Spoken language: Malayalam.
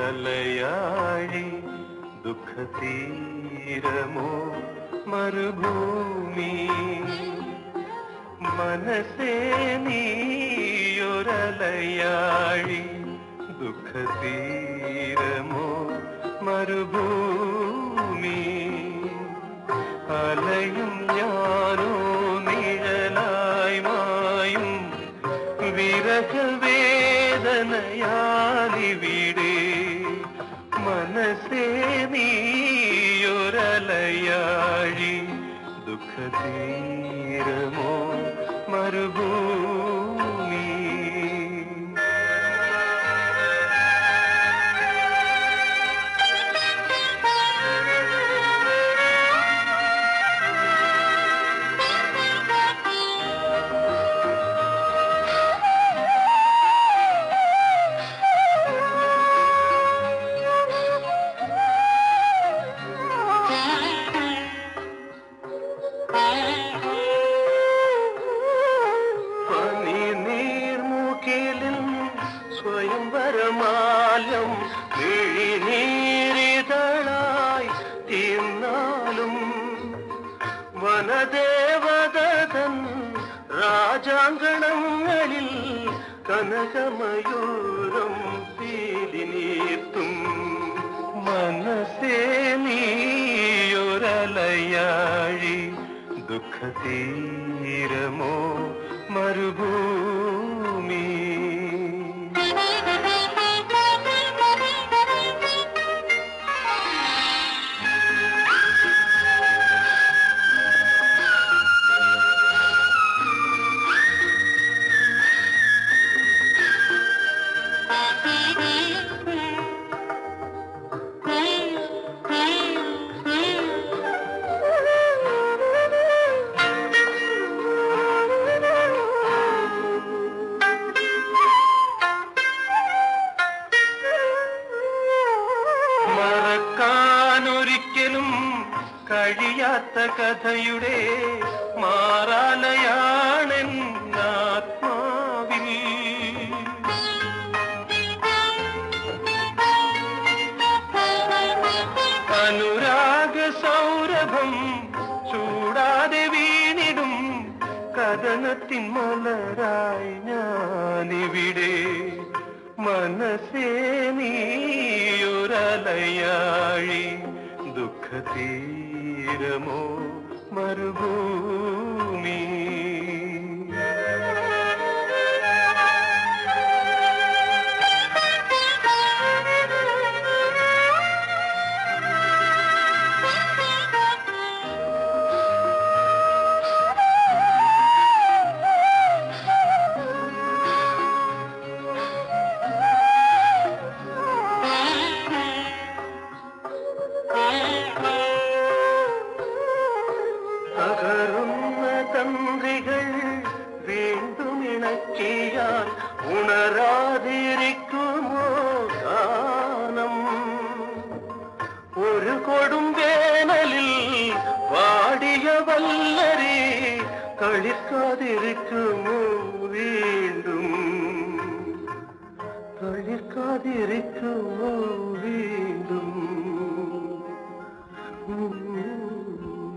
നീയൊരലയാഴി ദുഃഖതീരമോ മരുഭൂമി മനസ്സേ നീയൊരലയാഴി ദുഃഖതീരമോ മരുഭൂമി അലയും ഞാനോ നിഴലായി മായും വിരഹവേദനയാലിവിടെ മനസ്സേ നീയൊരലയാഴി ദുഃഖതീരമോ മരുഭൂമി പനി നീർമുകിലും സ്വയംവരമാലം കിഴിനീരിതളായി തീർന്നാലും വനദേവതൻ രാജാങ്കണങ്ങളിൽ കനകമയൂരം പീലിനീർത്തും മനസ്സേ നീയൊരലയാഴി ദുഃഖതീരമോ മരുഭൂമി മറക്കാനൊരിക്കലും കഴിയാത്ത കഥയുടെ മാറാലയാണെൻ ആത്മാവിൽ അനുരാഗ സൗരഭം ചൂടാതെ വീണിടും കഥനത്തിൻ മലരായി ഞാനിവിടെ മനസ്സേ നീയൊരലയാഴി ദുഃഖതീരമോ മരുഭൂമി തകരുന്ന തന്ത്രികൾ വീണ്ടും ഇണക്കിയാൽ ഉണരാതിരിക്കുമോ ഗാനം ഒരു കൊടും വേനലിൽ വാടിയ വല്ലരെ കളിക്കാതിരിക്കുമോ വീണ്ടും കളിക്കാതിരിക്കുമോ വീണ്ടും ഉം